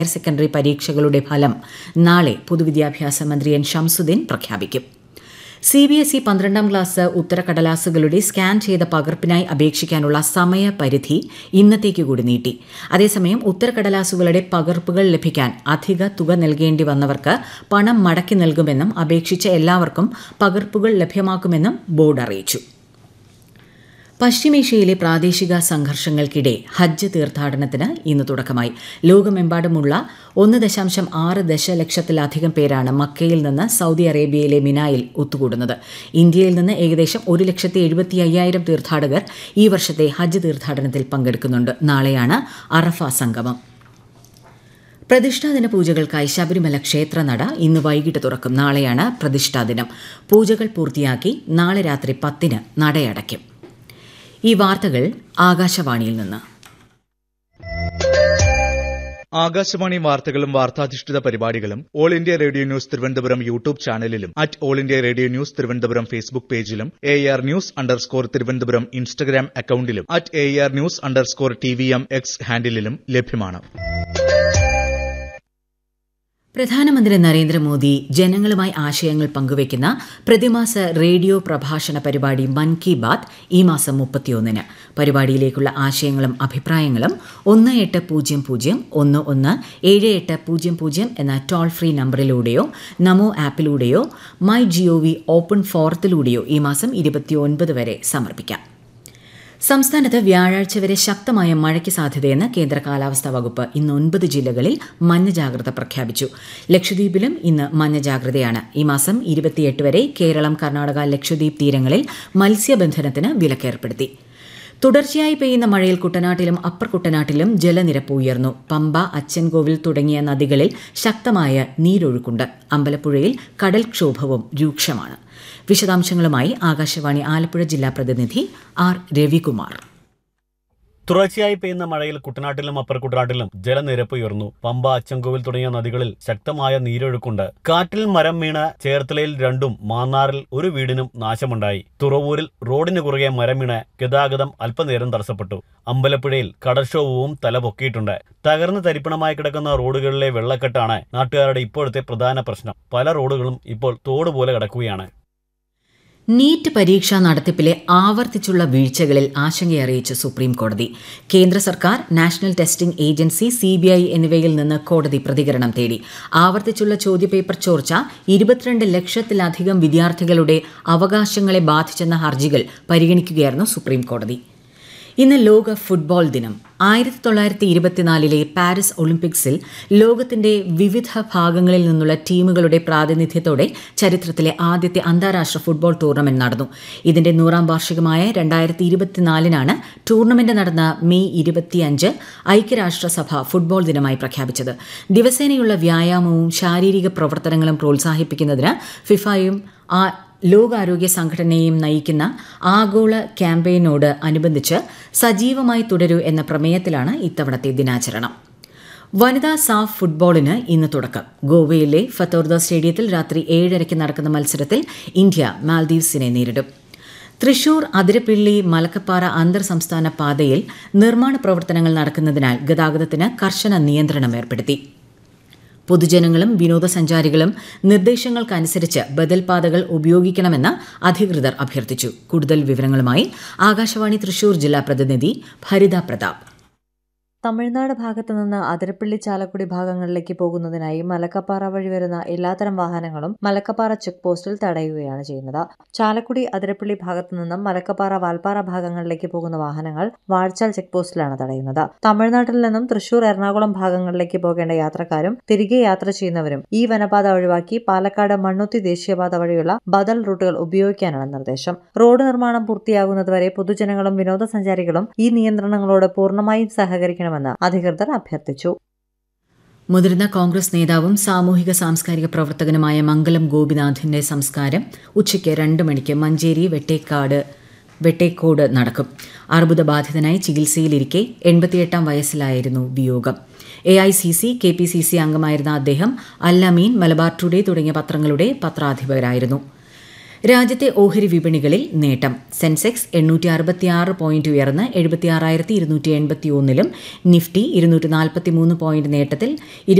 higher secondary പരീക്ഷകളുടെ ഫലം നാളെ പൊതുവിദ്യാഭ്യാസ മന്ത്രി എൻ ഷംസുദ്ദീൻ പ്രഖ്യാപിക്കും സി ബി എസ് ഇ പന്ത്രണ്ടാം ക്ലാസ് ഉത്തരക്കടലാസുകളുടെ സ്കാൻ ചെയ്ത പകർപ്പിനായി അപേക്ഷിക്കാനുള്ള സമയപരിധി ഇന്നത്തേക്ക് കൂടി നീട്ടി അതേസമയം ഉത്തരക്കടലാസുകളുടെ പകർപ്പുകൾ ലഭിക്കാൻ അധിക തുക നൽകേണ്ടി വന്നവർക്ക് പണം മടക്കി നൽകുമെന്നും അപേക്ഷിച്ച എല്ലാവർക്കും പകർപ്പുകൾ ലഭ്യമാക്കുമെന്നും ബോർഡ് അറിയിച്ചു പശ്ചിമേഷ്യയിലെ പ്രാദേശിക സംഘർഷങ്ങൾക്കിടെ ഹജ്ജ് തീർത്ഥാടനത്തിന് ഇന്ന് തുടക്കമായി ലോകമെമ്പാടുമുള്ള ഒന്ന് ദശാംശം ആറ് ദശലക്ഷത്തിലധികം പേരാണ് മക്കയിൽ നിന്ന് സൗദി അറേബ്യയിലെ മിനായിൽ ഒത്തുകൂടുന്നത് ഇന്ത്യയിൽ നിന്ന് ഏകദേശം ഒരു ലക്ഷത്തി എഴുപത്തി അയ്യായിരം തീർത്ഥാടകർ ഈ വർഷത്തെ ഹജ്ജ് തീർത്ഥാടനത്തിൽ പങ്കെടുക്കുന്നുണ്ട് നാളെയാണ് അറഫ സംഗമം പ്രതിഷ്ഠാദിന പൂജകൾക്കായി ശബരിമല ക്ഷേത്രനട ഇന്ന് വൈകിട്ട് തുറക്കും നാളെയാണ് പ്രതിഷ്ഠാദിനം പൂജകൾ പൂർത്തിയാക്കി നാളെ രാത്രി പത്തിന് നടയടയ്ക്കും ഈ വാർത്തകൾ ആകാശവാണിയിൽ നിന്ന് ആകാശവാണി വാർത്തകളും വാർത്താധിഷ്ഠിത പരിപാടികളും All India Radio News Thiruvananthapuram YouTube ചാനലിലും at All India Radio News Thiruvananthapuram Facebook പേജിലും A R News underscore Thiruvananthapuram Instagram അക്കൌണ്ടിലും at A R News underscore T V M X ഹാൻഡിലും ലഭ്യമാണ് പ്രധാനമന്ത്രി നരേന്ദ്രമോദി ജനങ്ങളുമായി ആശയങ്ങൾ പങ്കുവയ്ക്കുന്ന പ്രതിമാസ റേഡിയോ പ്രഭാഷണ പരിപാടി മൻ കി ബാത് ഈ മാസം മുപ്പത്തിയൊന്നിന് പരിപാടിയിലേക്കുള്ള ആശയങ്ങളും അഭിപ്രായങ്ങളും ഒന്ന് എട്ട് പൂജ്യം പൂജ്യം ഒന്ന് ഒന്ന് ഏഴ് എട്ട് പൂജ്യം പൂജ്യം എന്ന ടോൾ ഫ്രീ നമ്പറിലൂടെയോ നമോ ആപ്പിലൂടെയോ മൈ ജിഒവി ഓപ്പൺ ഫോറത്തിലൂടെയോ ഈ മാസം ഇരുപത്തിയൊൻപത് വരെ സമർപ്പിക്കാം സംസ്ഥാനത്ത് വ്യാഴാഴ്ച വരെ ശക്തമായ മഴയ്ക്ക് സാധ്യതയെന്ന് കേന്ദ്ര കാലാവസ്ഥാ വകുപ്പ് ഇന്ന് ഒൻപത് ജില്ലകളിൽ മഞ്ഞ ജാഗ്രത പ്രഖ്യാപിച്ചു ലക്ഷദ്വീപിലും ഇന്ന് മഞ്ഞ ജാഗ്രതയാണ് ഈ മാസം ഇരുപത്തിയെട്ട് വരെ കേരളം കർണാടക ലക്ഷദ്വീപ് തീരങ്ങളിൽ മത്സ്യബന്ധനത്തിന് വിലക്കേർപ്പെടുത്തി തുടർച്ചയായി പെയ്യുന്ന മഴയിൽ കുട്ടനാട്ടിലും അപ്പർ കുട്ടനാട്ടിലും ജലനിരപ്പ് ഉയർന്നു പമ്പ അച്ചൻകോവിൽ തുടങ്ങിയ നദികളിൽ ശക്തമായ നീരൊഴുക്കുണ്ട് അമ്പലപ്പുഴയിൽ കടൽക്ഷോഭവും രൂക്ഷമാണ് വിശദാംശങ്ങളുമായി ആകാശവാണി ആലപ്പുഴ ജില്ലാ പ്രതിനിധി ആർ രവികുമാർ തുടർച്ചയായി പെയ്യുന്ന മഴയിൽ കുട്ടനാട്ടിലും അപ്പർ കുട്ടനാട്ടിലും ജലനിരപ്പ് ഉയർന്നു പമ്പ അച്ചൻകോവിൽ തുടങ്ങിയ നദികളിൽ ശക്തമായ നീരൊഴുക്കുണ്ട് കാറ്റിൽ മരം വീണ് ചേർത്തലയിൽ രണ്ടും മാന്നാറിൽ ഒരു വീടിനും നാശമുണ്ടായി തുറവൂരിൽ റോഡിന് കുറുകെ മരം വീണ് ഗതാഗതം അല്പനേരം തടസ്സപ്പെട്ടു അമ്പലപ്പുഴയിൽ കടൽക്ഷോഭവും തലപൊക്കിയിട്ടുണ്ട് തകർന്ന് തരിപ്പണമായി കിടക്കുന്ന റോഡുകളിലെ വെള്ളക്കെട്ടാണ് നാട്ടുകാരുടെ ഇപ്പോഴത്തെ പ്രധാന പ്രശ്നം പല റോഡുകളും ഇപ്പോൾ തോട് പോലെ കിടക്കുകയാണ് നീറ്റ് പരീക്ഷാ നടത്തിപ്പിലെ ആവർത്തിച്ചുള്ള വീഴ്ചകളിൽ ആശങ്കയറിയിച്ച് സുപ്രീം കോടതി കേന്ദ്ര സർക്കാർ നാഷണൽ ടെസ്റ്റിംഗ് ഏജൻസി സിബിഐ എന്നിവയിൽ നിന്ന് കോടതി പ്രതികരണം തേടി ആവർത്തിച്ചുള്ള ചോദ്യപേപ്പർ ചോർച്ച ഇരുപത്തിരണ്ട് ലക്ഷത്തിലധികം വിദ്യാർത്ഥികളുടെ അവകാശങ്ങളെ ബാധിച്ചെന്ന ഹർജികൾ പരിഗണിക്കുകയായിരുന്നു സുപ്രീം കോടതി ഇന്ന് ലോക ഫുട്ബോൾ ദിനം ആയിരത്തി തൊള്ളായിരത്തി ഇരുപത്തിനാലിലെ പാരീസ് ഒളിമ്പിക്സിൽ ലോകത്തിന്റെ വിവിധ ഭാഗങ്ങളിൽ നിന്നുള്ള ടീമുകളുടെ പ്രാതിനിധ്യത്തോടെ ചരിത്രത്തിലെ ആദ്യത്തെ അന്താരാഷ്ട്ര ഫുട്ബോൾ ടൂർണമെന്റ് നടന്നു ഇതിന്റെ നൂറാം വാർഷികമായ രണ്ടായിരത്തി ഇരുപത്തിനാലിനാണ് ടൂർണമെന്റ് നടന്ന മെയ് ഇരുപത്തിയഞ്ച് ഐക്യരാഷ്ട്രസഭ ഫുട്ബോൾ ദിനമായി പ്രഖ്യാപിച്ചത് ദിവസേനയുള്ള വ്യായാമവും ശാരീരിക പ്രവർത്തനങ്ങളും പ്രോത്സാഹിപ്പിക്കുന്നതിന് ഫിഫയും ആ ലോകാരോഗ്യ സംഘടനയും നയിക്കുന്ന ആഗോള ക്യാമ്പയിനോട് അനുബന്ധിച്ച് സജീവമായി തുടരൂ എന്ന പ്രമേയത്തിലാണ് ഇത്തവണത്തെ ദിനാചരണം വനിതാ സാഫ് ഫുട്ബോളിന് ഇന്ന് തുടക്കം ഗോവയിലെ ഫത്തോർദ സ്റ്റേഡിയത്തിൽ രാത്രി ഏഴരയ്ക്ക് നടക്കുന്ന മത്സരത്തിൽ ഇന്ത്യ മാൽദീവ്സിനെ നേരിടും തൃശൂർ അതിരപ്പിള്ളി മലക്കപ്പാറ അന്തർ സംസ്ഥാന പാതയിൽ നിർമ്മാണ പ്രവർത്തനങ്ങൾ നടക്കുന്നതിനാൽ ഗതാഗതത്തിന് കർശന നിയന്ത്രണം ഏർപ്പെടുത്തി പൊതുജനങ്ങളും വിനോദസഞ്ചാരികളും നിർദ്ദേശങ്ങൾക്കനുസരിച്ച് ബദൽ പാതകൾ ഉപയോഗിക്കണമെന്ന് അധികൃതർ അഭ്യർത്ഥിച്ചു കൂടുതൽ വിവരങ്ങളുമായി ആകാശവാണി തൃശൂർ ജില്ലാ പ്രതിനിധി ഭരിത പ്രതാപ് തമിഴ്നാട് ഭാഗത്തു നിന്ന് അതിരപ്പള്ളി ചാലക്കുടി ഭാഗങ്ങളിലേക്ക് പോകുന്നതിനായി മലക്കപ്പാറ വഴി വരുന്ന എല്ലാത്തരം വാഹനങ്ങളും മലക്കപ്പാറ ചെക്ക് പോസ്റ്റിൽ തടയുകയാണ് ചെയ്യുന്നത് ചാലക്കുടി അതിരപ്പള്ളി ഭാഗത്തു നിന്നും മലക്കപ്പാറ വാൽപ്പാറ ഭാഗങ്ങളിലേക്ക് പോകുന്ന വാഹനങ്ങൾ വാഴ്ചാൽ ചെക്ക് പോസ്റ്റിലാണ് തടയുന്നത് തമിഴ്നാട്ടിൽ നിന്നും തൃശൂർ എറണാകുളം ഭാഗങ്ങളിലേക്ക് പോകേണ്ട യാത്രക്കാരും തിരികെ യാത്ര ചെയ്യുന്നവരും ഈ വനപാത ഒഴിവാക്കി പാലക്കാട് മണ്ണുത്തി ദേശീയപാത വഴിയുള്ള ബദൽ റൂട്ടുകൾ ഉപയോഗിക്കാനാണ് നിർദ്ദേശം റോഡ് നിർമ്മാണം പൂർത്തിയാകുന്നതുവരെ പൊതുജനങ്ങളും വിനോദസഞ്ചാരികളും ഈ നിയന്ത്രണങ്ങളോട് പൂർണ്ണമായും സഹകരിക്കണം ചെയ്യണമെന്ന് അധികൃതർ അഭ്യർത്ഥിച്ചു മുതിർന്ന കോൺഗ്രസ് നേതാവും സാമൂഹിക സാംസ്കാരിക പ്രവർത്തകനുമായ മംഗലം ഗോപിനാഥിന്റെ സംസ്കാരം ഉച്ചയ്ക്ക് രണ്ട് മണിക്ക് മഞ്ചേരി വെട്ടേക്കാട് വെട്ടേക്കോട് നടക്കും അർബുദബാധിതനായി ചികിത്സയിലിരിക്കെ എൺപത്തിയെട്ടാം വയസ്സിലായിരുന്നു വിയോഗം A I C C K P C C അംഗമായിരുന്ന അദ്ദേഹം അല്ലമീൻ മലബാർ ടുഡേ തുടങ്ങിയ പത്രങ്ങളുടെ പത്രാധിപരായിരുന്നു രാജ്യത്തെ ഓഹരി വിപണികളിൽ നേട്ടം സെൻസെക്സ് എണ്ണൂറ്റി അറുപത്തിയാറ് പോയിന്റ് ഉയർന്ന് എഴുപത്തിയാറായിരത്തി ഇരുന്നൂറ്റി എൺപത്തി ഒന്നിലും നിഫ്റ്റി ഇരുന്നൂറ്റി നാൽപ്പത്തി മൂന്ന് പോയിന്റ് നേട്ടത്തിൽ